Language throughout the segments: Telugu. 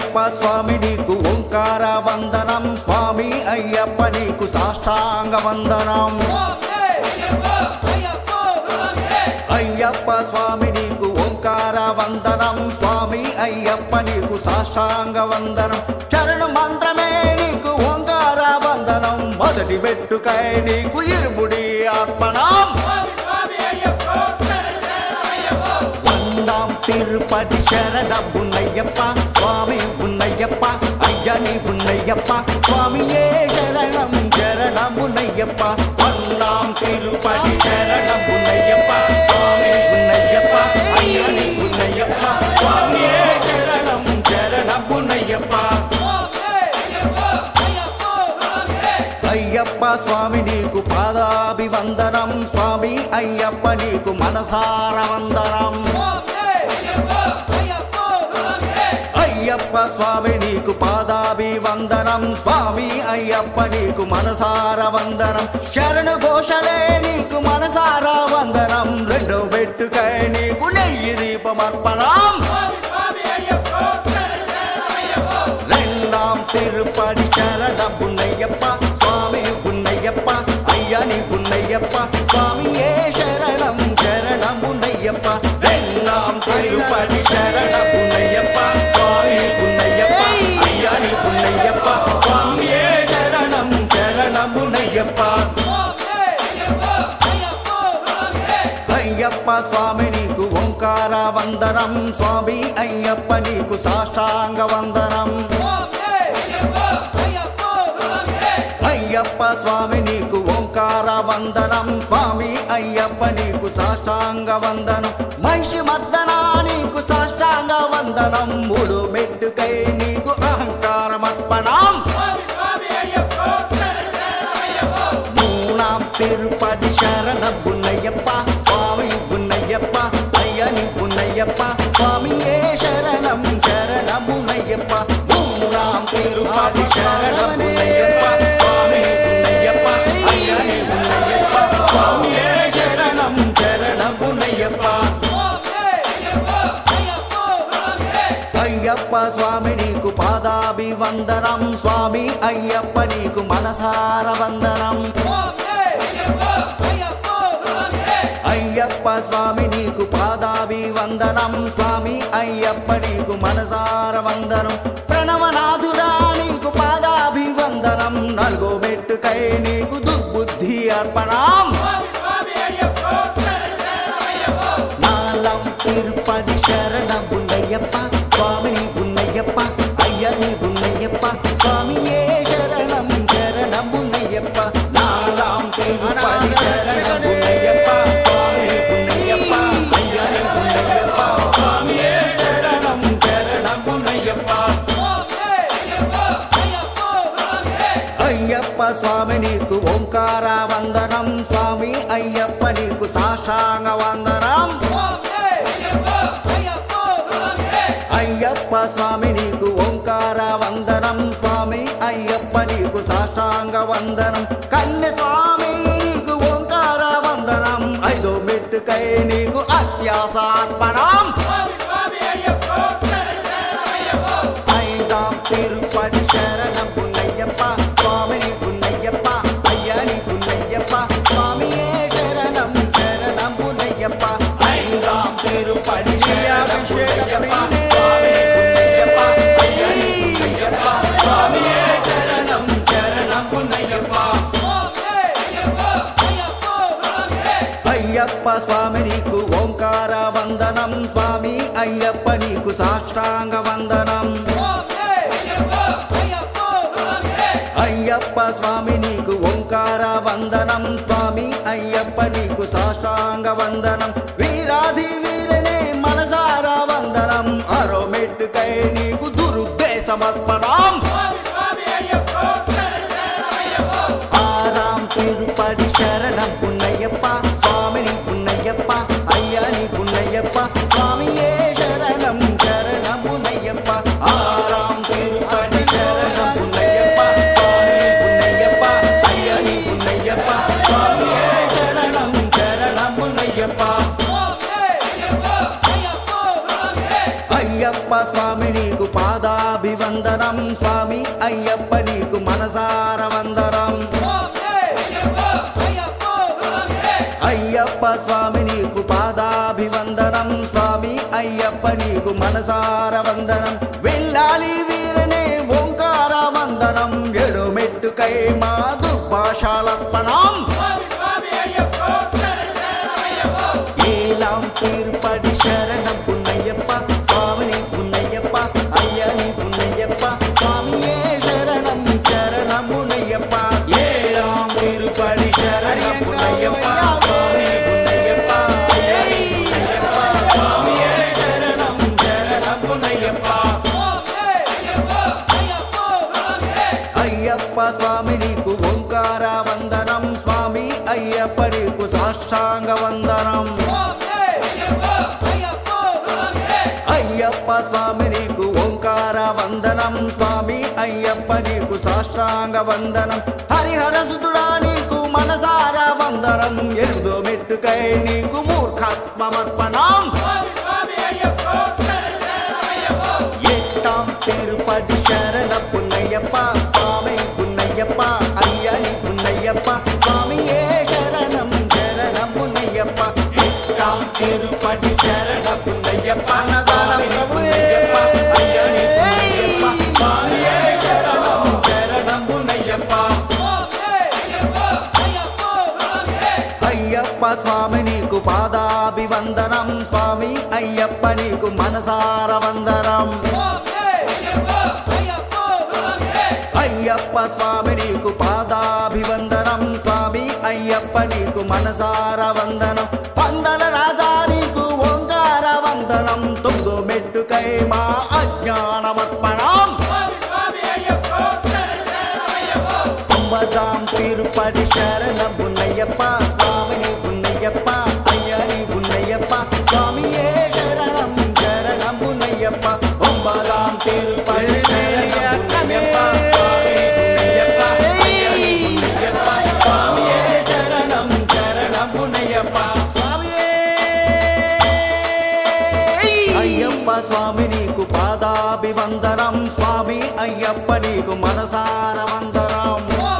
అయ్యప్ప స్వామి నీకు ఓంకార వందనం స్వామి అయ్యప్ప నీకు సాష్టాంగ వందనం అయ్యప్ప స్వామి నీకు ఓంకార వందనం స్వామి అయ్యప్ప నీకు సాష్టాంగ వందనం చరణ మంత్రమే నీకు ఓంకార వందనం మొదటి పెట్టుకై నీకు ఇరుముడి అర్పణం వందాం తిరుపతి శరణం ఉన్నయ్యప్ప స్వామి ఉన్నయ్యప్ప అయ్యని ఉన్నయ్యప్ప స్వామియే శరణం శరణం ఉన్నయ్యప్ప వందాం తిరుపతి శరణం ఉన్నయ్యప్ప స్వామి ఉన్నయ్యప్ప అయ్యని ఉన్నయ్యప్ప స్వామియే శరణం శరణం ఉన్నయ్యప్ప అయ్యప్ప స్వామి నీకు పాదాభివందనం స్వామి అయ్యప్ప నీకు మనసార వందనం అయ్యప్ప స్వామి నీకు పాదాభివందనం స్వామి అయ్యప్ప నీకు మనసార వందనం శరణు ఘోషలే నీకు మనసార వందనం రెండో పెట్టుకై నీకు నెయ్యి దీపమర్పణం రెండాం తిరుపతి శరణం ఉన్నయ్యప్ప స్వామి ఉన్నయ్యప్ప అయ్యని ఉన్నయ్యప్ప స్వామియే శరణం శరణం ఉన్నయ్యప్ప రెండాం తిరుపతి శరణం ఉన్నయ్యప్ప స్వామి ఉన్నయ్యప్ప అయ్యని ఉన్నయ్యప్ప స్వామియే శరణం శరణం ఉన్నయ్యప్ప అయ్యప్ప స్వామి నీకు ఓంకార వందనం స్వామి అయ్యప్ప నీకు సాష్టాంగ వందనం అయ్యప్ప స్వామి నీకు ఓంకార వందనం స్వామి అయ్యప్ప నీకు సాష్టాంగ వందనం మహిషి మర్దనా నీకు సాష్టాంగ వందనం మూడు మెట్టుకై నీకు అహంకారమర్పణం మూనాం తిరుపతి శరణం ఉన్నయ్యప్ప స్వామి ఉన్నయ్యప్ప అయ్యని ఉన్నయ్యప్ప స్వామియే శరణం శరణం ఉన్నయ్యప్ప మూనాం తిరుపతి శరణం ఉన్నయ్యప్ప స్వామి ఉన్నయ్యప్ప అయ్యని ఉన్నయ్యప్ప స్వామియే శరణం శరణం ఉన్నయ్యప్ప అయ్యప్ప స్వామి నీకు పాదాభివందనం స్వామి అయ్యప్ప నీకు మనసార వందనం అయ్యప్ప స్వామి నీకు పాదాభివందనం స్వామి అయ్యప్ప నీకు మనసార వందనం ప్రణవనాథుడా నీకు పాదాభివందనం నలుగో మెట్టుకై నీకు దుర్బుద్ధి అర్పణం నాలం తిరుపతి శరణం ఉన్నయ్యప్ప స్వామి ఉన్నయ్యప్ప అయ్యని ఉన్నయ్యప్ప స్వామియే శరణం శరణం ఉన్నయ్యప్ప నాలం తిరుపతి శరణం ఉన్నయ్యప్ప స్వామి ఉన్నయ్యప్ప అయ్యని ఉన్నయ్యప్ప స్వామియే శరణం శరణం ఉన్నయ్యప్ప అయ్యప్ప స్వామి నీకు ఓంకార వందనం స్వామి అయ్యప్ప నీకు సాషాంగ వందనం అయ్యప్ప స్వామి నీకు ఓంకార వందనం స్వామి అయ్యప్ప నీకు సాష్టాంగ వందనం కన్య స్వామి నీకు ఓంకార వందనం ఐదో మెట్టుకై నీకు అత్యాసార్పణం ఐదాం తిరుపతి శరణం పున్నయ్యప్ప స్వామి పున్నయ్యప్ప అయ్యని పున్నయ్యప్ప స్వామియే శరణం శరణం పున్నయ్యప్ప ఐదాం తిరుపతి శరణం పున్నయ్యప్ప స్వామి పున్నయ్యప్ప అయ్యని పున్నయ్యప్ప స్వామియే శరణం శరణం పున్నయ్యప్ప అయ్యప్ప స్వామి నీకు ఓంకార వందనం స్వామి అయ్యప్ప నీకు సాష్టాంగ వందనం అయ్యప్ప స్వామి నీకు ఓంకార వందనం స్వామి అయ్యప్ప నీకు సాష్టాంగ వందనం వీరాధి వీరనే మనసారా వందనం అరో మెట్టుకై నీకు దురుద్దేశమర్పణం ఆరాం తిరుపతి శరణం పున్నయ్యప్ప స్వామిని పున్నయ్యప్ప అయ్యని పున్నయ్యప్ప స్వామియే శరణం శరణం పున్నయ్యప్ప ఆరాం తిరుపతి శరణం పున్నయ్యప్ప స్వామిని పున్నయ్యప్ప అయ్యని పున్నయ్యప్ప స్వామియే శరణం శరణం పున్నయ్యప్ప అయ్యప్ప స్వామి నీకు పాదా పాదాభివందనం స్వామి అయ్యప్ప నీకు మనసార వందనం అయ్యప్ప స్వామి నీకు పాదాభివందనం స్వామి అయ్యప్ప నీకు మనసార వందనం వెళ్ళాలి వీరనే ఓంకార వందనం ఎడుమెట్టుకై మా దుర్భాషాలప్పనం ఏలాం తీర్పడి శరణం పున్నయ్యప్ప స్వామిని పున్నయ్యప్ప అయ్యని పున్నయ్యప్ప స్వామియే శరణం శరణమునయ్యప్ప ఏలాం తీర్పడి శరణం పున్నయ్యప్ప స్వామిని పున్నయ్యప్ప అయ్యని పున్నయ్యప్ప స్వామియే శరణం శరణమునయ్యప్ప అయ్యప్ప స్వామి నీకు ఓంకార వందనం స్వామి అయ్యప్ప నీకు సాష్టాంగ వందనం అయ్యప్ప స్వామి నీకు ఓంకార వందనం స్వామి అయ్యప్ప నీకు సాష్టాంగ వందనం హరిహర సుతుడా నీకు మనసార వందనం ఎరుదో మెట్టుకై నీకు మూర్ఖాత్మమర్పణం ఎట్టాం తిరుపతి శరణ పున్నయ్యప్ప స్వామి పున్నయ్యప్ప అయ్యని పున్నయ్యప్ప స్వామి ఏ శరణం శరణం పున్నయ్యప్ప ఎట్టాం తిరుపతి శరణ పున్నయ్యప్ప స్వామి పున్నయ్యప్ప అయ్యని పున్నయ్యప్ప స్వామి ఏ శరణం శరణం పున్నయ్యప్ప అయ్యప్ప స్వామి నీకు పాదాభివందనం స్వామి అయ్యప్ప నీకు మనసార వందనం అయ్యప్ప స్వామి నీకు పాదాభివందనం స్వామి అయ్యప్ప నీకు మనసార వందనం వందన రాజా నీకు ఓంకార వందనం తొమ్మిదో మెట్టుకై మా అజ్ఞానమర్పణం కుంభదాం తిరుపతి శరణ బున్నయ్యప్ప స్వామిని బున్నయ్యప్ప అయ్యని బున్నయ్యప్ప స్వామియే శరణం శరణం బున్నయ్యప్ప కుంభదాం తిరుపతి శరణ బున్నయ్యప్ప స్వామిని బున్నయ్యప్ప అయ్యని బున్నయ్యప్ప స్వామియే శరణం శరణం బున్నయ్యప్ప స్వామియే అయ్యప్ప స్వామి నీకు పాదాభివందనం స్వామి అయ్యప్ప నీకు మనసార వందనం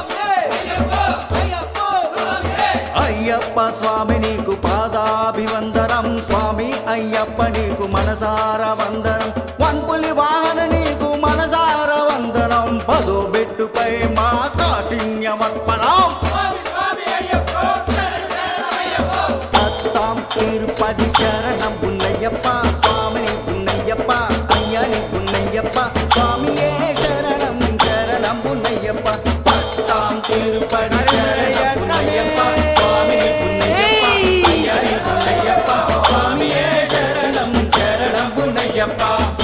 అయ్యప్ప స్వామి నీకు పాదాభివందనం స్వామి అయ్యప్ప నీకు మనసార వందనం వన్పులి వాహన నీకు మనసార వందనం పదో బెట్టుపై మా కాఠిన్యమర్పణం అత్తాం తిరుపతి శరణం పున్నయ్యప్ప స్వామిని పున్నయ్యప్ప అయ్యని పున్నయ్యప్ప స్వామియే శరణం శరణం పున్నయ్యప్ప అత్తాం తిరుపతి శరణం పున్నయ్యప్ప స్వామిని పున్నయ్యప్ప అయ్యని పున్నయ్యప్ప స్వామియే శరణం శరణం పున్నయ్యప్ప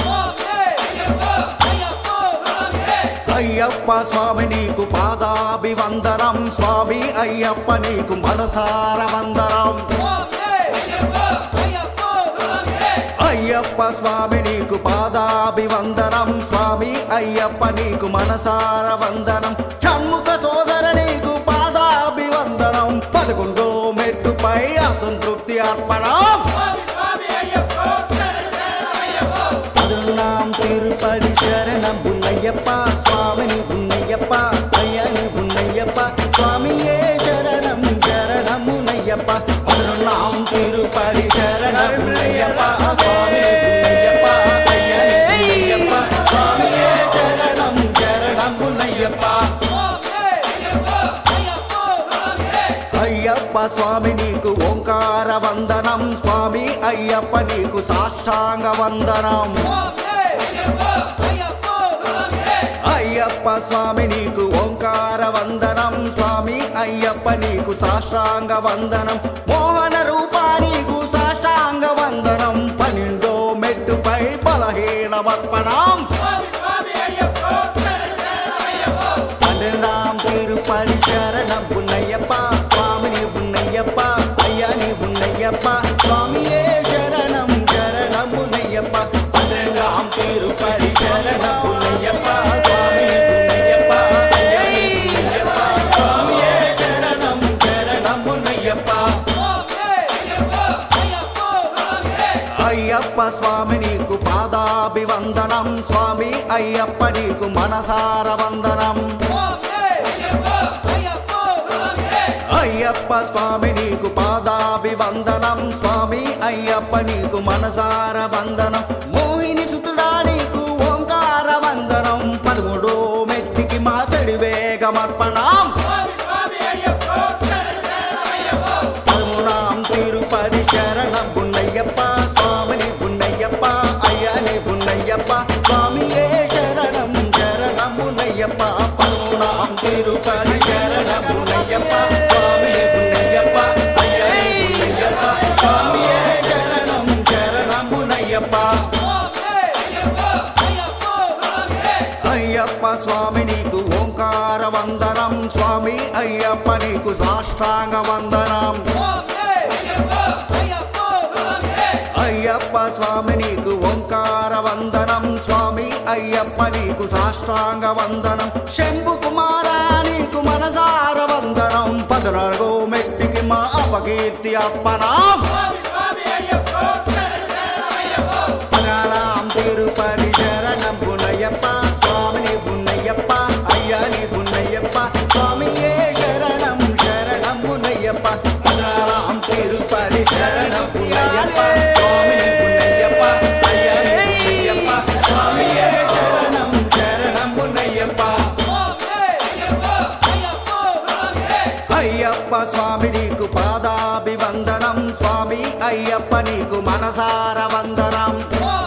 అయ్యప్ప స్వామి నీకు పాదాభివందనం స్వామి అయ్యప్ప నీకు మనసార వందనం అయ్యప్ప స్వామి నీకు పాదాభివందనం స్వామి అయ్యప్ప నీకు మనసార వందనం షణ్ముఖ సోదర నీకు పాదాభివందనం పదకొండో మెట్టుపై అసంతృప్తి అర్పణం పదునాం తిరుపతి శరణం బున్నయ్యప్ప స్వామిని బున్నయ్యప్ప అయ్యని బున్నయ్యప్ప స్వామియే శరణం శరణమునయ్యప్ప పదునాం తిరుపతి శరణం బున్నయ్యప్ప స్వామిని బున్నయ్యప్ప అయ్యని బున్నయ్యప్ప స్వామియే శరణం శరణమునయ్యప్ప అయ్యప్ప స్వామి నీకు ఓంకార వందనం స్వామి అయ్యప్ప నీకు సాష్టాంగ వందనం అయ్యప్ప స్వామి నీకు ఓంకార వందనం స్వామి అయ్యప్ప నీకు సాష్టాంగ వందనం మోహన రూపా నీకు సాష్టాంగ వందనం పన్నెండో మెట్టుపై బలహీనమర్పణం పన్నెండాం తిరుపతి శరణం పున్నయ్యప్ప స్వామిని పున్నయ్యప్ప అయ్యని పున్నయ్యప్ప స్వామియే శరణం శరణమునయ్యప్ప పన్నెండాం తిరుపతి శరణం పున్నయ్యప్ప స్వామిని పున్నయ్యప్ప అయ్యని పున్నయ్యప్ప స్వామియే శరణం శరణమునయ్యప్ప అయ్యప్ప అయ్యప్ప స్వామి నీకు పాదాభివందనం స్వామి అయ్యప్ప నీకు మనసార వందనం అయ్యప్ప స్వామి నీకు పాదాభివందనం స్వామి అయ్యప్ప నీకు మనసార వందనం మోహిని సుతుడా నీకు ఓంకార వందనం పదమూడో మెట్టికి మా చెడి వేగమర్పణం పదమూడాం తిరుపతి శరణం గున్నయ్యప్ప స్వామిని గున్నయ్యప్ప అయ్యని గున్నయ్యప్ప స్వామియే శరణం శరణం గున్నయ్యప్ప పదమూడాం తిరుపతి శరణం గున్నయ్యప్ప స్వామిని గున్నయ్యప్ప అయ్యని గున్నయ్యప్ప స్వామియే శరణం శరణం గున్నయ్యప్ప అయ్యప్ప స్వామి నీకు ఓంకార వందనం స్వామి అయ్యప్ప నీకు సాష్టాంగ వందనం అయ్యప్ప స్వామి నీకు ఓంకార వందనం స్వామి అయ్యప్ప నీకు సాష్టాంగ వందనం శంభు కుమార నీకు మనసార వందనం పదనాలుగో మెట్టికి మా అపకీర్తి అప్పనాం పనాలాం తిరుపతి శరణం గుణయ్యప్ప స్వామిని గుణయ్యప్ప అయ్యని గుణయ్యప్ప స్వామియే శరణం శరణం గుణయ్యప్ప పనాలాం తిరుపతి శరణం గుణయ్యప్ప స్వామిని గుణయ్యప్ప అయ్యని గుణయ్యప్ప స్వామియే శరణం శరణం గుణయ్యప్ప అయ్యప్ప స్వామి నీకు పాదాభివందనం స్వామి అయ్యప్ప నీకు మనసార వందనం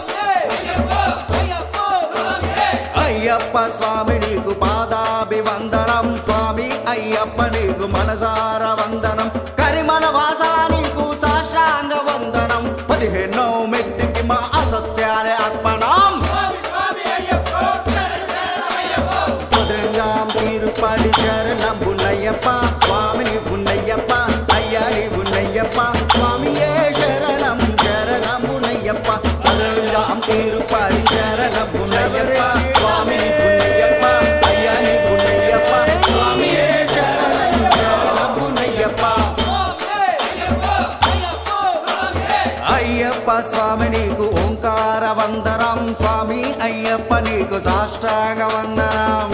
అయ్యప్ప స్వామి నీకు పాదాభివందనం స్వామి అయ్యప్ప నీకు మనసార వందనం కరిమల వాస నీకు సాష్టాంగ వందనం పదిహేనో మెట్టికి మా అసత్యాలే అర్పణం కుదురంగాం తిరుపతి శరణం గున్నయ్యప్ప స్వామిని గున్నయ్యప్ప అయ్యని గున్నయ్యప్ప స్వామియే శరణం శరణం గున్నయ్యప్ప కుదురంగాం తిరుపతి శరణం గున్నయ్యప్ప స్వామిని గున్నయ్యప్ప అయ్యని గున్నయ్యప్ప స్వామియే శరణం శరణం గున్నయ్యప్ప అయ్యప్ప స్వామి నీకు ఓంకార వందనం స్వామి అయ్యప్ప నీకు సాష్టాంగ వందనం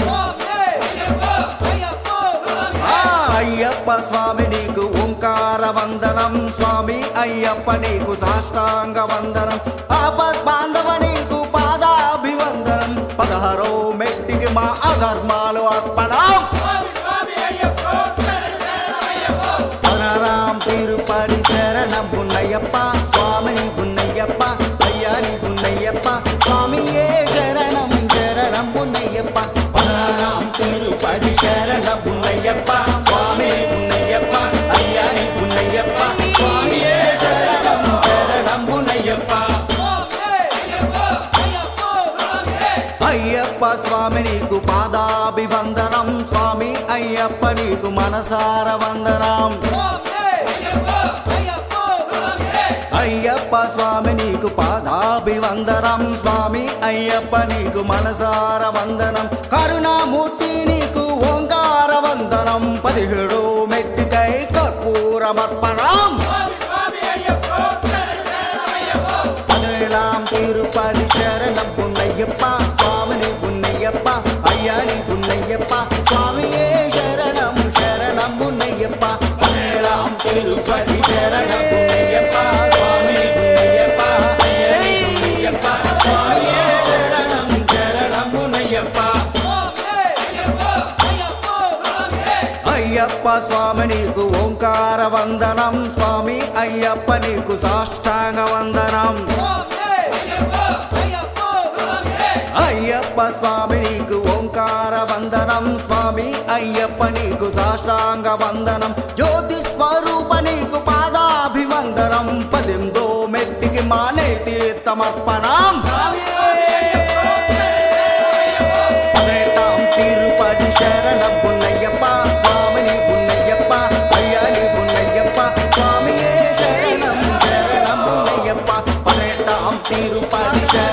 ఆ అయ్యప్ప స్వామి నీకు ఓంకార వందనం స్వామి అయ్యప్ప నీకు సాష్టాంగ వందనం ఆపద్ బాంధవ నీకు పాదాభివందనం పదహారో మెట్టికి మా అధర్మాలు అర్పణం పనరాం తిరుపతి శరణం గున్నయ్యప్ప స్వామిని గున్నయ్యప్ప అయ్యని గున్నయ్యప్ప స్వామియే శరణం శరణం గున్నయ్యప్ప పనరాం తిరుపతి శరణం గున్నయ్యప్ప స్వామిని గున్నయ్యప్ప అయ్యని గున్నయ్యప్ప స్వామియే శరణం శరణం గున్నయ్యప్ప అయ్యప్ప స్వామి నీకు పాదాభివందనం స్వామి అయ్యప్ప నీకు మనసార వందనం అయ్యప్ప స్వామి నీకు పాదాభివందనం స్వామి అయ్యప్ప నీకు మనసార వందనం కరుణామూర్తి నీకు ఓంకార వందనం పదిహేడు మెట్టికై కర్పూరమర్పణం పదివేలాం తిరుపతి శరణం గున్నయ్యప్ప స్వామిని గున్నయ్యప్ప అయ్యని గున్నయ్యప్ప స్వామియే శరణం శరణం గున్నయ్యప్ప పదివేలాం తిరుపతి శరణం గున్నయ్యప్ప స్వామిని గున్నయ్యప్ప అయ్యని గున్నయ్యప్ప స్వామియే శరణం శరణం గున్నయ్యప్ప అయ్యప్ప స్వామి నీకు ఓంకార వందనం స్వామి అయ్యప్ప నీకు సాష్టాంగ వందనం అయ్యప్ప స్వామి నీకు ఓంకార వందనం స్వామి అయ్యప్ప నీకు సాష్టాంగ వందనం జ్యోతి స్వరూప నీకు పాదాభివందనం పదిందో మెట్టికి మానే తీర్థమర్పణం పదినెట్టాం తిరుపతి శరణం గున్నయ్యప్ప స్వామిని గున్నయ్యప్ప అయ్యని గున్నయ్యప్ప స్వామియే శరణం శరణం గున్నయ్యప్ప పదినెట్టాం తిరుపతి శరణం